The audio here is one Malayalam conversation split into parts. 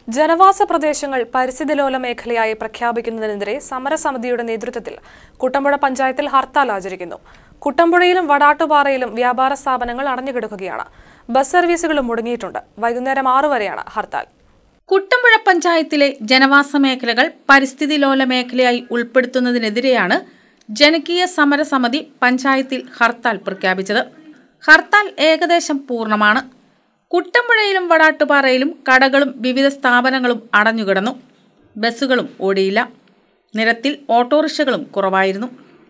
ജനവാസ പ്രദേശങ്ങൾ പരിസ്ഥിതിലോല മേഖലയായി പ്രഖ്യാപിക്കുന്നതിനെതിരെ സമരസമിതിയുടെ നേതൃത്വത്തിൽ കുട്ടമ്പുഴ പഞ്ചായത്തിൽ ഹർത്താൽ ആചരിക്കുന്നു കുട്ടമ്പുഴയിലും വടാട്ടുപാറയിലും വ്യാപാര സ്ഥാപനങ്ങൾ അടഞ്ഞുകിടക്കുകയാണ് ബസ് സർവീസുകളും മുടങ്ങിയിട്ടുണ്ട് വൈകുന്നേരം ആറു വരെയാണ് ഹർത്താൽ കുട്ടമ്പുഴ പഞ്ചായത്തിലെ ജനവാസ മേഖലകൾ പരിസ്ഥിതി ലോല മേഖലയായി ഉൾപ്പെടുത്തുന്നതിനെതിരെയാണ് ജനകീയ സമരസമിതി പഞ്ചായത്തിൽ ഹർത്താൽ പ്രഖ്യാപിച്ചത് ഹർത്താൽ ഏകദേശം പൂർണ്ണമാണ് കുട്ടമ്പുഴയിലും വടാട്ടുപാറയിലും കടകളും വിവിധ സ്ഥാപനങ്ങളും അടഞ്ഞുകിടന്നു ബസ്സുകളും ഓടിയില്ല നിരത്തിൽ ഓട്ടോറിക്ഷകളും കുറവായിരുന്നു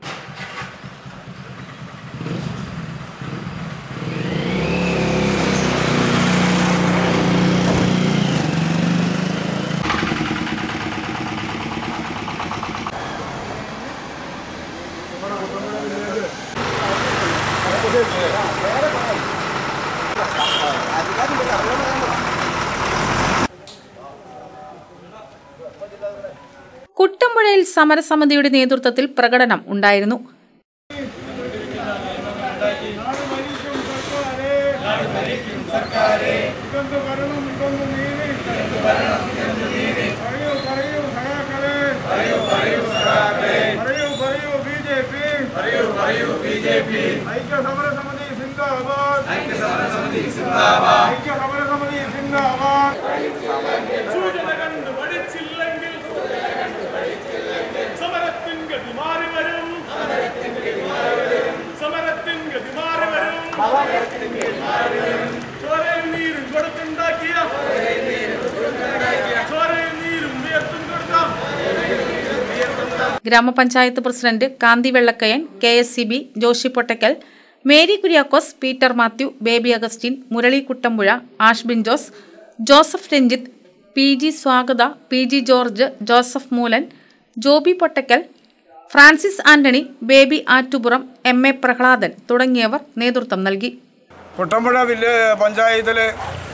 കുട്ടമ്പുഴയിൽ സമരസമിതിയുടെ നേതൃത്വത്തിൽ പ്രകടനം ഉണ്ടായിരുന്നു ഇതൊന്ന് ഭരണം ഇതൊന്ന് നീതി പറയൂ പറയൂ സഖാക്കളെ പറയൂ പറയൂ ബി ജെ പി പറയൂ പറയൂ ബി ജെ പി ഐക്യ സമരസമിതി സിന്ദാബാദ് ഐക്യ സമരസമിതി സിന്ദാബാദ് ഐക്യ സമരസമിതി സിന്ദാബാദ് സൂചന കണ്ട് പഠിച്ചില്ലെങ്കിൽ സമരത്തിൻ ഗതി മാറി വരും സമരത്തിൻ ഗതി മാറി വരും ചോരയും നീരും കൊടുത്തുണ്ടാക്കിയ ചോരയും നീരും വിയർത്തും കൊടുത്ത ഗ്രാമപഞ്ചായത്ത് president Kanthi Vellakkayan K S C B Joshi Pottakkal Mary Kuriakose Peter Mathew Baby Augustine Murali Kuttampuzha Ashbin Jose Joseph Ranjith P G സ്വാഗത P G George Joseph Moolan Joby Pottakkal Francis Antony Baby Attupuram M A Prahladan തുടങ്ങിയവർ നേതൃത്വം നൽകി കുട്ടമ്പുഴ വില്ലേ പഞ്ചായത്തിലെ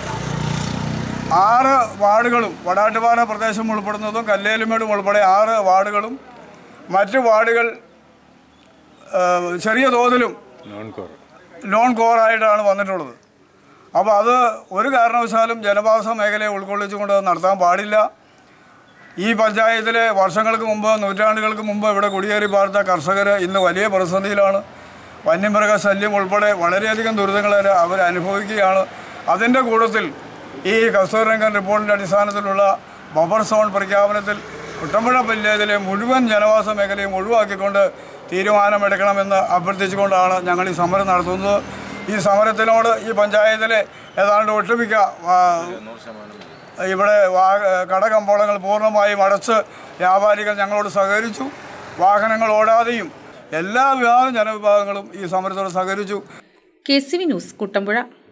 ആറ് വാർഡുകളും വടാട്ടുപാറ പ്രദേശം ഉൾപ്പെടുന്നതും കല്ലേലുമേടും ഉൾപ്പെടെ ആറ് വാർഡുകളും മറ്റ് വാർഡുകൾ ആ, ചെറിയ തോതിലും നോൺ കോറായിട്ടാണ് വന്നിട്ടുള്ളത് അപ്പോൾ അത് ഒരു കാരണവശാലും ജനവാസ മേഖലയെ ഉൾക്കൊള്ളിച്ചുകൊണ്ട് അത് നടത്താൻ പാടില്ല ഈ പഞ്ചായത്തിലെ വർഷങ്ങൾക്ക് മുമ്പ് നൂറ്റാണ്ടുകൾക്ക് മുമ്പ് ഇവിടെ കുടിയേറി പാർത്ത കർഷകർ ഇന്ന് വലിയ പ്രതിസന്ധിയിലാണ് വന്യമൃഗ ശല്യം ഉൾപ്പെടെ വളരെയധികം ദുരിതങ്ങൾ അവർ അനുഭവിക്കുകയാണ് അതിൻ്റെ കൂട്ടത്തിൽ ഈ കസ്തൂരംഗൻ റിപ്പോർട്ടിൻ്റെ അടിസ്ഥാനത്തിലുള്ള ബഫർ സോൺ പ്രഖ്യാപനത്തിൽ കുട്ടമ്പുഴ പഞ്ചായത്തിലെ മുഴുവൻ ജനവാസ മേഖലയും ഒഴിവാക്കിക്കൊണ്ട് തീരുമാനമെടുക്കണമെന്ന് അഭ്യർത്ഥിച്ചുകൊണ്ടാണ് ഞങ്ങൾ ഈ സമരം നടത്തുന്നത് ഈ സമരത്തിനോട് ഈ പഞ്ചായത്തിലെ ഏതാണ്ട് ഒട്ടുമിക്ക ആ, ഇവിടെ വാ കടകമ്പോളങ്ങൾ പൂർണ്ണമായും അടച്ച് വ്യാപാരികൾ ഞങ്ങളോട് സഹകരിച്ചു വാഹനങ്ങൾ ഓടാതെയും എല്ലാ വിഭാഗം ജനവിഭാഗങ്ങളും ഈ സമരത്തോട് സഹകരിച്ചു K C V news Kuttampuzha